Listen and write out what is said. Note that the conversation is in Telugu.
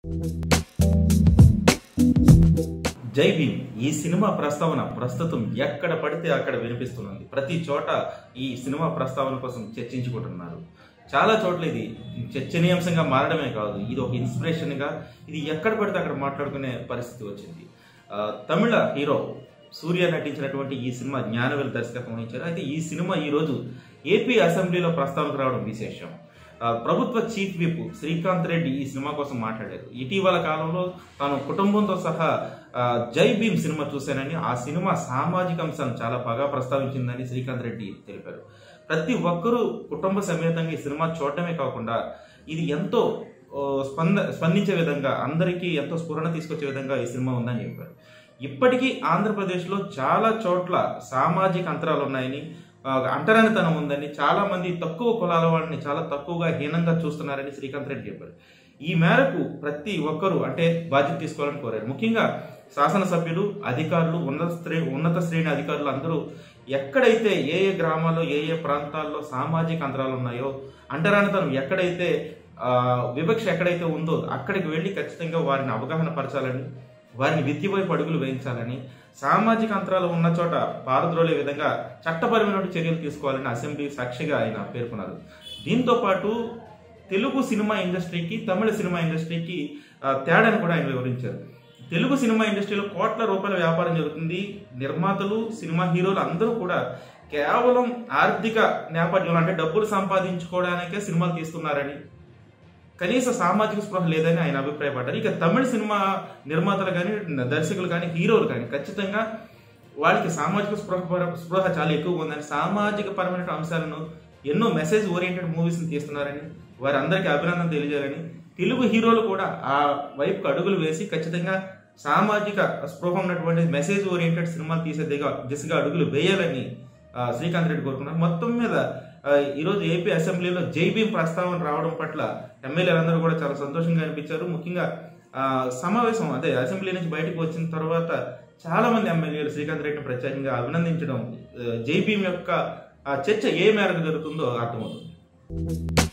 జై భీమ్ ఈ సినిమా ప్రస్తావన ప్రస్తుతం ఎక్కడ పడితే అక్కడ వినిపిస్తున్నది ప్రతి చోట ఈ సినిమా ప్రస్తావన కోసం చర్చించుకుంటున్నారు చాలా చోట్ల ఇది చర్చనీయాంశంగా మారడమే కాదు ఇది ఒక ఇన్స్పిరేషన్గా ఇది ఎక్కడ పడితే అక్కడ మాట్లాడుకునే పరిస్థితి వచ్చింది ఆ, తమిళ హీరో సూర్య నటించినటువంటి ఈ సినిమా జ్ఞానవేల్ దర్శకత్వం వహించారు అయితే ఈ సినిమా ఈ రోజు ఏపీ అసెంబ్లీలో ప్రస్తావనకు రావడం విశేషం ఆ, ప్రభుత్వ చీఫ్ విప్ శ్రీకాంత్ రెడ్డి ఈ సినిమా కోసం మాట్లాడారు ఇటీవల కాలంలో తాను కుటుంబంతో సహా ఆ, జై భీమ్ సినిమా చూశానని ఆ సినిమా సామాజిక అంశాలను చాలా బాగా ప్రస్తావించిందని శ్రీకాంత్ రెడ్డి తెలిపారు ప్రతి ఒక్కరూ కుటుంబ సమేతంగా ఈ సినిమా చూడటమే కాకుండా ఇది ఎంతో ఓ, స్పంద స్పందించే విధంగా అందరికీ ఎంతో స్ఫురణ తీసుకొచ్చే విధంగా ఈ సినిమా ఉందని చెప్పారు ఇప్పటికీ ఆంధ్రప్రదేశ్లో చాలా చోట్ల సామాజిక అంతరాలు ఉన్నాయని ఆ, అంటరానితనం ఉందని చాలా మంది తక్కువ కులాల వాళ్ళని చాలా తక్కువగా హీనంగా చూస్తున్నారని శ్రీకాంత్ రెడ్డి చెప్పారు ఈ మేరకు ప్రతి ఒక్కరూ అంటే బాధ్యత తీసుకోవాలని కోరారు ముఖ్యంగా శాసనసభ్యులు అధికారులు ఉన్నత శ్రే ఉన్నత శ్రేణి అధికారులు అందరూ ఎక్కడైతే ఏ ఏ గ్రామాల్లో ఏ ఏ ప్రాంతాల్లో సామాజిక అంతరాలు ఉన్నాయో అంటరానితనం ఎక్కడైతే ఆ, వివక్ష ఎక్కడైతే ఉందో అక్కడికి వెళ్ళి ఖచ్చితంగా వారిని అవగాహన పరచాలని వారిని విద్య వైపు అడుగులు వేయించాలని సామాజిక అంతరాలు ఉన్న చోట పారద్రోలే విధంగా చట్టపరమైన చర్యలు తీసుకోవాలని అసెంబ్లీ సాక్షిగా ఆయన పేర్కొన్నారు దీంతో పాటు తెలుగు సినిమా ఇండస్ట్రీకి తమిళ సినిమా ఇండస్ట్రీకి ఆ, తేడాను కూడా ఆయన వివరించారు తెలుగు సినిమా ఇండస్ట్రీలో కోట్ల రూపాయల వ్యాపారం జరుగుతుంది నిర్మాతలు సినిమా హీరోలు అందరూ కూడా కేవలం ఆర్థిక నేపథ్యంలో అంటే డబ్బులు సంపాదించుకోవడానికే సినిమాలు తీస్తున్నారని కనీస సామాజిక స్పృహ లేదని ఆయన అభిప్రాయపడ్డారు ఇక తమిళ సినిమా నిర్మాతలు కానీ దర్శకులు కానీ హీరోలు కానీ ఖచ్చితంగా వాళ్ళకి సామాజిక స్పృహ పర- స్పృహ చాలా ఎక్కువ ఉందని సామాజిక పరమైన అంశాలను ఎన్నో మెసేజ్ ఓరియంటెడ్ మూవీస్ తీస్తున్నారని వారందరికీ అభినందన తెలియజేయాలని తెలుగు హీరోలు కూడా ఆ వైపుకు అడుగులు వేసి ఖచ్చితంగా సామాజిక స్పృహ ఉన్నటువంటి మెసేజ్ ఓరియంటెడ్ సినిమాలు తీసే దిగా దిశగా అడుగులు వేయాలని ఆ, శ్రీకాంత్ రెడ్డి కోరుకున్నారు మొత్తం మీద ఆ, ఈరోజు ఏపీ అసెంబ్లీలో జై భీమ్ ప్రస్తావన రావడం పట్ల ఎమ్మెల్యేలందరూ కూడా చాలా సంతోషంగా అనిపించారు ముఖ్యంగా ఆ, సమావేశం అదే అసెంబ్లీ నుంచి బయటకు వచ్చిన తర్వాత చాలా మంది ఎమ్మెల్యేలు శ్రీకాంత్ రెడ్డిని ప్రత్యేకంగా అభినందించడం ఆ, జై భీమ్ యొక్క ఆ చర్చ ఏ మేరకు జరుగుతుందో అర్థమవుతుంది